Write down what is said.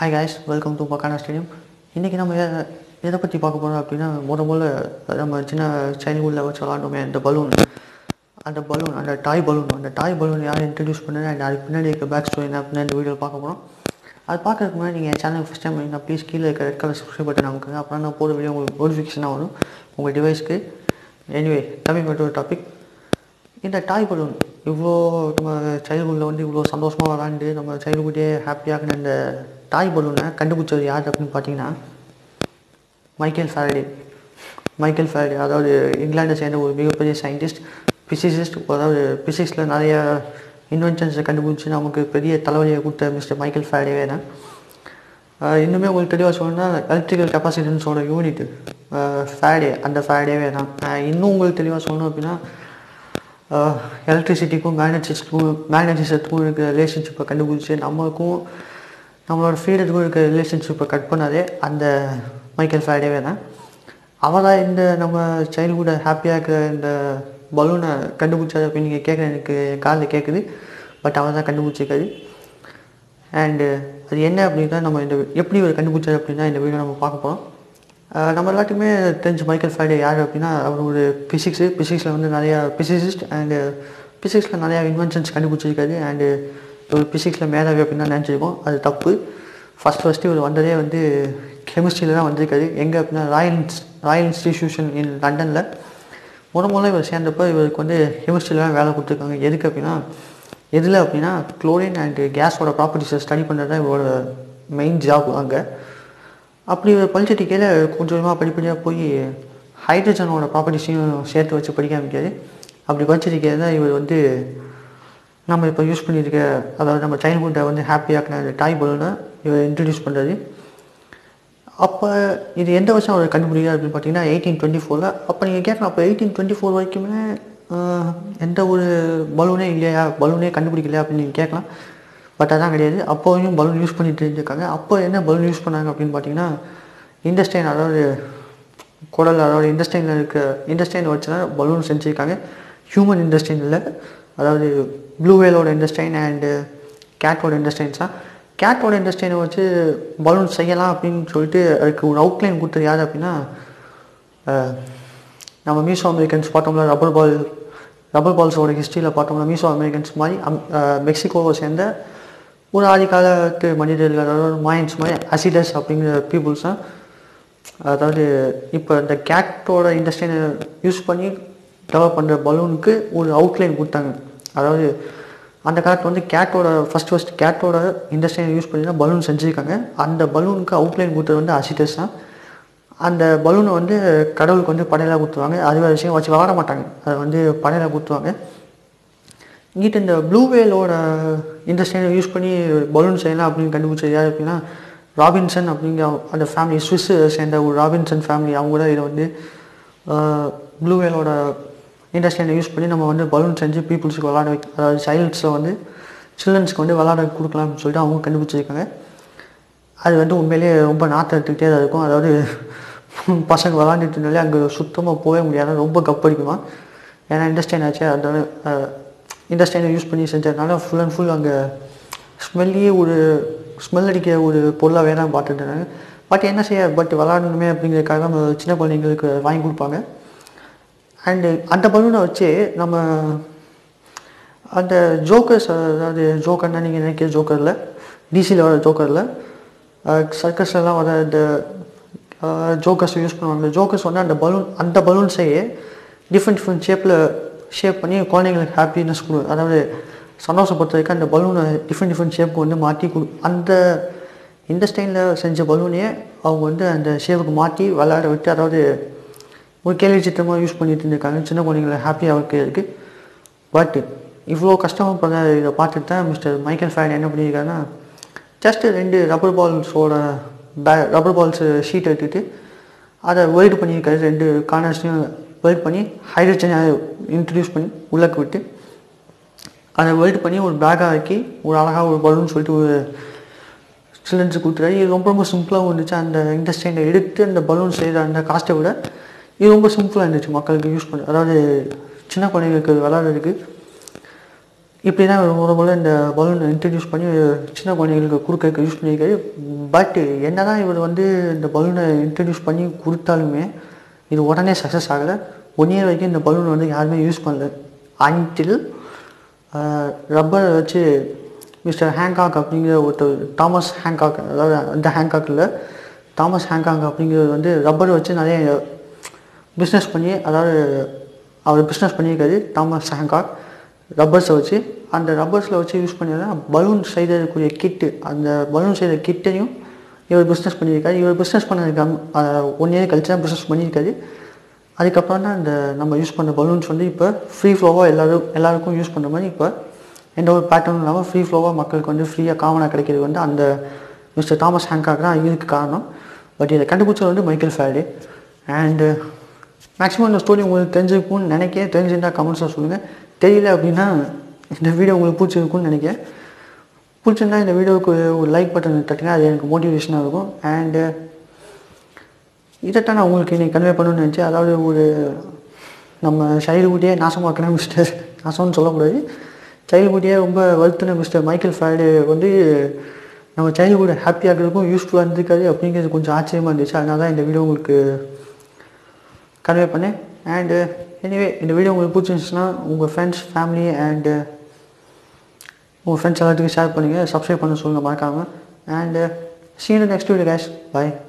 hi guys welcome to பக்கானா stadium இன்றைக்கி நம்ம எ- எதை பற்றி பார்க்க போகிறோம் அப்படின்னா முத முதல்ல நம்ம சின்ன சைல்ட்ஹுட்டில் வச்சு விளாண்டோமே அந்த பலூன் அந்த பலூன் அந்த டாய் பலூன் அந்த டாய் பலூன் யார் இன்ட்ரடியூஸ் பண்ணது அண்ட் அதுக்கு பின்னாடி இருக்க பேக் ஸ்டோரி என்ன அப்படின்னு இந்த வீடியோ பார்க்க போகிறோம் அது பார்க்கறதுக்கு முன்னாடி நீங்கள் என் சேனல் ஃபஸ்ட் டைம் நான் ப்ளீஸ் கீழே இருக்க ரெட் கலர் சப்ஸ்கிரைப் பட்டன் நமக்கு அப்புறம் நான் போகிற வீடியோ உங்களுக்கு நோட்டிஃபிகேஷனாக வரும் உங்கள் டிவைஸ்க்கு எனிவே கம்மி பண்ணிட்டு ஒரு டாபிக் இந்த டாய் பலூன் இவ்வளோ நம்ம சைல்ட்ஹுட்டில் வந்து இவ்வளோ சந்தோஷமாக விளாண்டு நம்ம சைல்ட்ஹுட்டே ஹாப்பியாகின இந்த டாய் பலூனை கண்டுபிடிச்சது யார் அப்படின்னு பார்த்தீங்கன்னா மைக்கேல் ஃபேரடே மைக்கேல் ஃபேரடே அதாவது இங்கிலாண்டை சேர்ந்த ஒரு மிகப்பெரிய சயின்டிஸ்ட் பிசிசிஸ்ட் அதாவது பிசிக்ஸில் நிறைய இன்வென்ஷன்ஸை கண்டுபிடிச்சி நமக்கு பெரிய தலைவலியை கொடுத்த மிஸ்டர் மைக்கேல் ஃபேரடேவே தான் ஆஹ் இன்னுமே உங்களுக்கு தெளிவாக சொல்லணும்னா எலக்ட்ரிக்கல் கெப்பாசிட்டன்ஸோட யூனிட் ஃபேடே அந்த ஃபேடேவே தான் ஆஹ் இன்னும் உங்களுக்கு தெளிவாக சொல்லணும் அப்படின்னா எலக்ட்ரிசிட்டிக்கும் மேக்னட்டிஸ்க்கும் மேக்னட்டிசத்துக்கும் இருக்கிற ரிலேஷன்ஷிப்பை கண்டுபிடிச்சி நம்மளுக்கும் நம்மளோட ஃப்ரீடத்துக்கும் இருக்கிற ரிலேஷன்ஷிப்பை கட் பண்ணாதே அந்த மைக்கேல் ஃபேடேவே தான் அவள் தான் இந்த நம்ம சைல்ட்ஹுட்டை ஹாப்பியாக இருக்கிற இந்த பலூனை கண்டுபிடிச்சது அப்படின்னு நீங்கள் கேட்குற எனக்கு என் காதில் கேட்குது பட் அவள் தான் கண்டுபிடிச்சிருக்காது அண்டு அது என்ன அப்படின்னா நம்ம இந்த எப்படி ஒரு கண்டுபிடிச்சது அப்படின்னா இந்த வீடியோ நம்ம பார்க்க போகிறோம் நம்ம எல்லாத்துக்குமே தெரிஞ்ச மைக்கேல் ஃபேடே யார் அப்படின்னா அவர் ஒரு பிசிக்ஸு பிசிக்ஸில் வந்து நிறையா பிசிசிஸ்ட் அண்டு பிசிக்ஸில் நிறையா இன்வென்ஷன்ஸ் கண்டுபிடிச்சிருக்காரு அண்டு ஒரு பிசிக்ஸில் மேலாவி அப்படின்னு தான் நினச்சிருக்கோம் அது தப்பு ஃபஸ்ட் ஃபஸ்ட்டு இவர் வந்ததே வந்து கெமிஸ்ட்ரியில் தான் வந்திருக்காரு எங்கே அப்படின்னா ராயல் இன்ஸ் ராயல் இன்ஸ்டிடியூஷன் இன் லண்டனில் முத முதல்ல இவர் சேர்ந்தப்போ இவருக்கு வந்து கெமிஸ்ட்ரியில் தான் வேலை கொடுத்துருக்காங்க எதுக்கு அப்படின்னா எதில் அப்படின்னா குளோரின் அண்ட் கேஸோட ப்ராப்பர்ட்டிஸை ஸ்டடி பண்ணுறது தான் இவரோட மெயின் ஜாப் அங்கே அப்படி இவர் படிச்சுட்டு கீழே கொஞ்சம் கொஞ்சமாக படிப்படியாக போய் ஹைட்ரஜனோட ப்ராப்பர்ட்டிஸையும் சேர்த்து வச்சு படிக்க ஆரம்பிக்காரு அப்படி படிச்சுட்டு கீழே தான் இவர் வந்து நம்ம இப்போ யூஸ் பண்ணியிருக்க அதாவது நம்ம சைல்ட்ஹுட்டை வந்து ஹாப்பியாக்கின அந்த டாய் பலூனை இவர் இன்ட்ரடியூஸ் பண்ணுறது அப்போ இது எந்த வருஷம் அவர் கண்டுபிடிக்கிறார் அப்படின்னு பார்த்தீங்கன்னா எயிட்டீன் டுவெண்ட்டி ஃபோரில் அப்போ நீங்கள் கேட்கலாம் அப்போ எயிட்டீன் டுவெண்ட்டி ஃபோர் வரைக்குமே ஆஹ், எந்த ஒரு பலூனே இல்லையா பலூனே கண்டுபிடிக்கலையா அப்படின்னு நீங்கள் கேட்கலாம் பட் அதான் கிடையாது அப்போவும் பலூன் யூஸ் பண்ணிட்டு இருந்திருக்காங்க அப்போ என்ன பலூன் யூஸ் பண்ணாங்க அப்படின்னு பார்த்தீங்கன்னா இண்டஸ்டைன் அதாவது குடல் அதாவது இண்டஸ்டைனில் இருக்க இண்டஸ்டைன் வச்சு தான் பலூன் செஞ்சுருக்காங்க ஹியூமன் இண்டஸ்டைன் இல்லை அதாவது ப்ளூ வேலோட இண்டஸ்டைன் அண்டு கேட்டோட இண்டஸ்டைன்ஸ் தான் கேட்டோட இண்டஸ்டைனை வச்சு பலூன் செய்யலாம் அப்படின்னு சொல்லிட்டு அதுக்கு ஒரு அவுட்லைன் கொடுத்தது யார் அப்படின்னா அஹ், நம்ம மீசோ அமெரிக்கன்ஸ் பார்த்தோம்ல ரப்பர் பால் ரப்பர் பால்ஸோட ஹிஸ்ட்ரியில் பார்த்தோம்னா மீசோ அமெரிக்கன்ஸ் மாதிரி அம் அஹ், மெக்சிகோவை சேர்ந்த ஒரு ஆதி காலத்து மனிதர்கள் அதாவது மாயன்ஸ் மாதிரி அசிடஸ் அப்படிங்கிற பீப்புள்ஸ் தான் அதாவது இப்போ இந்த கேட்டோட இண்டஸ்ட்ரியை யூஸ் பண்ணி டெவலப் பண்ணுற பலூனுக்கு ஒரு அவுட்லைன் கொடுத்தாங்க அதாவது அந்த காலத்தில் வந்து கேட்டோட ஃபஸ்ட் ஃபஸ்ட் கேட்டோட இண்டஸ்ட்ரியை யூஸ் பண்ணி தான் பலூன் செஞ்சுருக்காங்க அந்த பலூனுக்கு அவுட்லைன் கொடுத்தது வந்து அசிடஸ் தான் அந்த பலூனை வந்து கடவுளுக்கு வந்து படையலாக கொடுத்துருவாங்க அது வேறு விஷயம் வச்சு விளாட மாட்டாங்க அதை வந்து படையலாக கொடுத்துருவாங்க இங்கிட்ட இந்த ப்ளூ வேலோட இண்டஸ்ட்ரியை யூஸ் பண்ணி பலூன் செய்யலாம் அப்படின்னு கண்டுபிடிச்சது யார் அப்படின்னா ராபின்சன் அப்படிங்கிற அந்த ஃபேமிலி ஸ்விஸ் சேர்ந்த ஒரு ராபின்சன் ஃபேமிலி அவங்க கூட இதை வந்து ப்ளூ வேலோட இண்டஸ்ட்ரியை யூஸ் பண்ணி நம்ம வந்து பலூன் செஞ்சு பீப்புள்ஸுக்கு விளாட வைக்க அதாவது சைல்ட்ஸை வந்து சில்ட்ரன்ஸ்க்கு வந்து விளாட கொடுக்கலாம்னு சொல்லிட்டு அவங்க கண்டுபிடிச்சிருக்காங்க அது வந்து உண்மையிலேயே ரொம்ப நாற்றம் எடுத்துக்கிட்டே தான் இருக்கும் அதாவது பசங்க விளாண்டுட்டு இருந்தாலே அங்கே சுத்தமாக போகவே முடியாது ரொம்ப கப்படிக்குமா ஏன்னா இண்டஸ்ட்ரியன் ஆச்சு அதனால இண்டஸ்ட்ரியனை யூஸ் பண்ணி செஞ்சதுனால ஃபுல் அண்ட் ஃபுல் அங்கே ஸ்மெல்லியே ஒரு ஸ்மெல் அடிக்கிற ஒரு பொருளாக வேணாம் பார்த்துட்டு இருந்தாங்க பட் என்ன செய்ய பட் விளாடணுமே அப்படிங்கிறதுக்காக நம்ம சின்ன குழந்தைங்களுக்கு வாங்கி கொடுப்பாங்க அண்டு அந்த பலூனை வச்சு நம்ம அந்த ஜோக்கர்ஸ் அதாவது ஜோக்கர்னா நீங்கள் நினைக்கிற ஜோக்கரில் டிசியில் வர ஜோக்கரில் சர்க்கஸ்லாம் வர இந்த ஜோக்கர்ஸ் யூஸ் பண்ணுவாங்க அந்த ஜோக்கர்ஸ் வந்து அந்த பலூன் அந்த பலூன் செய்ய டிஃப்ரெண்ட் டிஃப்ரெண்ட் ஷேப்பில் ஷேப் பண்ணி குழந்தைங்களுக்கு ஹாப்பினஸ் கொடு அதாவது சந்தோஷப்படுத்த வரைக்கும் அந்த பலூனை டிஃப்ரெண்ட் டிஃப்ரெண்ட் ஷேப்புக்கு வந்து மாற்றி கொடு அந்த இந்த ஸ்டைலில் செஞ்ச பலூனையே அவங்க வந்து அந்த ஷேப்புக்கு மாற்றி விளையாட விட்டு அதாவது ஒரு கேள்வி சித்திரமாக யூஸ் பண்ணிட்டு இருந்திருக்காங்க சின்ன குழந்தைங்களை ஹாப்பியாக வைக்கிறதுக்கு பட் இவ்வளோ கஷ்டப்படுற இதை பார்த்துட்டு தான் மிஸ்டர் மைக்கேல் ஃபேன் என்ன பண்ணியிருக்காருன்னா ஜஸ்ட்டு ரெண்டு ரப்பர் பால்ஸோட பே ரப்பர் பால்ஸ் ஷீட் எடுத்துட்டு அதை வெல்ட் பண்ணியிருக்காரு ரெண்டு கார்னர்ஸ்லையும் வெல்ட் பண்ணி ஹைட்ரஜனை இன்ட்ரடியூஸ் பண்ணி உள்ளக்கு விட்டு அதை வெல்ட் பண்ணி ஒரு பேக்காக ஆக்கி ஒரு அழகாக ஒரு பலூன் சொல்லிட்டு ஒரு சில்ட்ரன்ஸுக்கு கொடுத்துறாரு இது ரொம்ப ரொம்ப சிம்பிளாகவும் இருந்துச்சு அந்த இண்டஸ்ட்ரியில் எடுத்து அந்த பலூன் செய்கிற அந்த காஸ்ட்டை விட இது ரொம்ப சிம்பிளாக இருந்துச்சு மக்களுக்கு யூஸ் பண்ண அதாவது சின்ன குழந்தைங்களுக்கு விளாட்றதுக்கு இப்படி தான் இவர் முத முதல்ல இந்த பலூனை இன்ட்ரடியூஸ் பண்ணி சின்ன குழந்தைங்களுக்கு கொடுக்க யூஸ் பண்ணியிருக்காரு பட் என்ன தான் இவர் வந்து இந்த பலூனை இன்ட்ரடியூஸ் பண்ணி கொடுத்தாலுமே இது உடனே சக்ஸஸ் ஆகலை ஒன் இயர் வரைக்கும் இந்த பலூன் வந்து யாருமே யூஸ் பண்ணல அன்டில் ரப்பர் வச்சு மிஸ்டர் ஹேங்காக் அப்படிங்கிற ஒருத்தர் தாமஸ் ஹேங்காக் அதாவது அந்த ஹேங்காக் இல்லை தாமஸ் ஹேங்காக் அப்படிங்கிறவர் வந்து ரப்பர் வச்சு நிறைய பிஸ்னஸ் பண்ணி அதாவது அவர் பிஸ்னஸ் பண்ணியிருக்காரு தாமஸ் ஹேங்காக் ரப்பர்ஸை வச்சு அந்த ரப்பர்ஸில் வச்சு யூஸ் பண்ணி பலூன் செய்யக்கூடிய கிட்டு அந்த பலூன் செய்கிற கிட்டையும் இவர் பிஸ்னஸ் பண்ணியிருக்காரு இவர் பிஸ்னஸ் பண்ணதுக்கு ஒன் இயர் கழிச்சு தான் பிஸ்னஸ் பண்ணியிருக்காரு அதுக்கப்புறம் தான் இந்த நம்ம யூஸ் பண்ண பலூன்ஸ் வந்து இப்போ ஃப்ரீ ஃப்ளோவாக எல்லோரும் எல்லாருக்கும் யூஸ் பண்ணுற மாதிரி இப்போ எந்த ஒரு பேட்டர்னும் இல்லாமல் ஃப்ரீ ஃப்ளோவாக மக்களுக்கு வந்து ஃப்ரீயாக காமனாக கிடைக்கிறது வந்து அந்த மிஸ்டர் தாமஸ் ஹேங்காக் தான் இதுக்கு காரணம் பட் இதை கண்டுபிடிச்சது வந்து மைக்கேல் ஃபேரடே அண்டு மேக்ஸிமம் இந்த ஸ்டோரி உங்களுக்கு தெரிஞ்சிருக்கும்னு நினைக்கிறேன் தெரிஞ்சிருந்தால் கமெண்ட்ஸில் சொல்லுங்கள் தெரியல அப்படின்னா இந்த வீடியோ உங்களுக்கு பிடிச்சிருக்கும்னு நினைக்கிறேன் பிடிச்சிருந்தா இந்த வீடியோவுக்கு ஒரு லைக் பட்டன் தட்டினா அது எனக்கு மோட்டிவேஷனாக இருக்கும் அண்டு இதைத்தான் நான் உங்களுக்கு இன்னைக்கு கன்வே பண்ணணும்னு நினச்சேன் அதாவது ஒரு நம்ம சைல்டுஹுட்டே நாசமாக்கின மிஸ்டர் நாசம்னு சொல்லக்கூடாது சைல்டுஹுட்டே ரொம்ப வருத்தின மிஸ்டர் மைக்கேல் ஃபேடு வந்து நம்ம சைல்டுஹுட் ஹாப்பியாக இருக்கிறதுக்கும் யூஸ்ஃபுல்லாக இருந்திருக்காது அப்படிங்கிறது கொஞ்சம் ஆச்சரியமாக இருந்துச்சு அதனால தான் இந்த வீடியோ உங்களுக்கு கன்வே பண்ணேன் அண்டு எனிவே இந்த வீடியோ உங்களுக்கு பிடிச்சிருந்துச்சுன்னா உங்கள் ஃப்ரெண்ட்ஸ் ஃபேமிலி அண்டு உங்கள் ஃப்ரெண்ட்ஸ் எல்லாத்துக்கும் ஷேர் பண்ணுங்கள் சப்ஸ்கிரைப் பண்ண சொல்லுங்கள் மறக்காமல் அண்டு சீன் நெக்ஸ்ட் வீடியோ கேஷ் பாய்